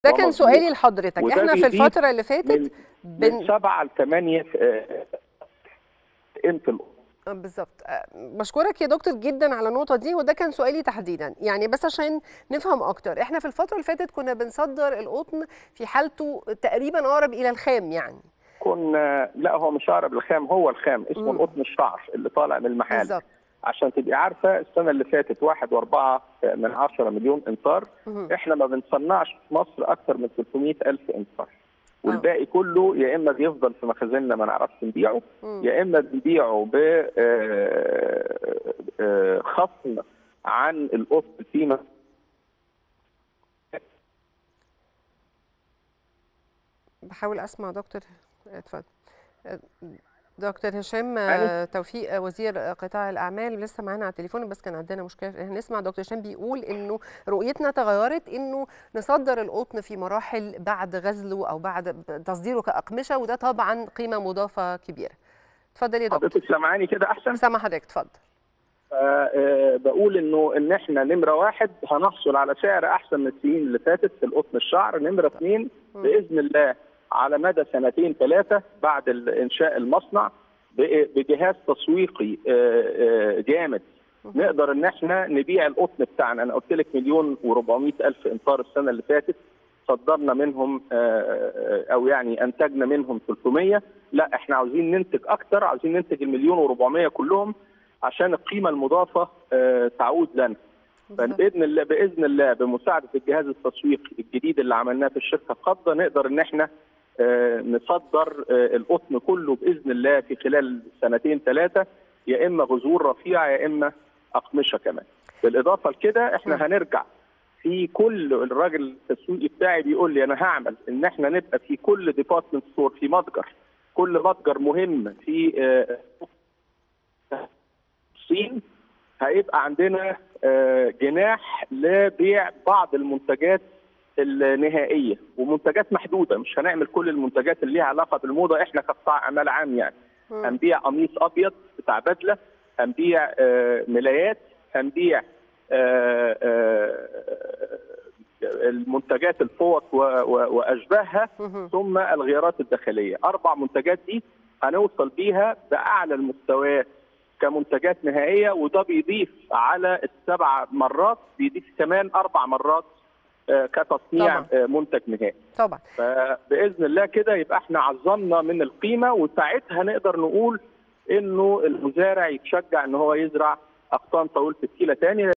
ده كان ومضبوط. سؤالي لحضرتك وده احنا في بيزيد الفتره اللي من فاتت من بن... سبعة لثمانية قيمة القطن آه، بالظبط آه، بشكرك يا دكتور جدا على النقطه دي وده كان سؤالي تحديدا يعني بس عشان نفهم اكتر احنا في الفتره اللي فاتت كنا بنصدر القطن في حالته تقريبا اقرب الى الخام يعني كنا لا هو مش عرب الخام هو الخام اسمه مم. القطن الشعر اللي طالع من المحال بالظبط عشان تبقي عارفة السنة اللي فاتت واحد واربعة من عشرة مليون انطار مهم. احنا ما بنصنعش في مصر اكتر من 300 الف انطار والباقي كله يا اما بيفضل في مخازننا ما نعرفش نبيعه مم. يا اما بنبيعه ب آه، آه، خصم عن القطن فيما بحاول اسمع دكتور اتفضل دكتور هشام أنا- توفيق وزير قطاع الاعمال لسه معانا على التليفون بس كان عندنا مشكله هنسمع دكتور هشام بيقول انه رؤيتنا تغيرت انه نصدر القطن في مراحل بعد غزله او بعد تصديره كاقمشه وده طبعا قيمه مضافه كبيره اتفضل يا دكتور حضرتك سامعاني كده احسن سامع حضرتك اتفضل آه، آه، بقول انه ان احنا نمره واحد هنحصل على سعر احسن من السنين اللي فاتت في القطن الشعر نمره اثنين مم. باذن الله على مدى سنتين ثلاثه بعد ال- انشاء المصنع ب- بجهاز تسويقي آه، آه، جامد مهم. نقدر ان احنا نبيع القطن بتاعنا انا قلت لك مليون و400 الف انطار السنه اللي فاتت صدرنا منهم آه، آه، او يعني انتجنا منهم 300 لا احنا عاوزين ننتج اكتر عاوزين ننتج المليون و400 كلهم عشان القيمه المضافه آه، تعود لنا بالظبط. فباذن الله باذن الله بمساعده الجهاز التسويقي الجديد اللي عملناه في الشركه القابضه نقدر ان احنا آه، نصدر آه، القطن كله باذن الله في خلال سنتين ثلاثه يا اما غزور رفيعه يا اما اقمشه كمان بالاضافه لكده احنا مم. هنرجع في كل الراجل التسويقي بتاعي بيقول لي انا هعمل ان احنا نبقى في كل ديبارتمنت ستور في متجر كل متجر مهم في آه، الصين هيبقى عندنا آه، جناح لبيع بعض المنتجات النهائيه ومنتجات محدوده مش هنعمل كل المنتجات اللي ليها علاقه بالموضه احنا كقطاع اعمال عام يعني مم. هنبيع قميص ابيض بتاع بدله هنبيع آه، ملايات هنبيع آه، آه، المنتجات الفوط و- و- واشباهها مهم. ثم الغيارات الداخليه اربع منتجات دي هنوصل بيها باعلى المستويات كمنتجات نهائيه وده بيضيف على السبع مرات بيضيف كمان اربع مرات آه، كتصنيع طبعاً. آه، منتج نهائي طبعا فباذن الله كده يبقى احنا عظمنا من القيمه وساعتها نقدر نقول انه المزارع يتشجع ان هو يزرع اقطان طويله التيله تاني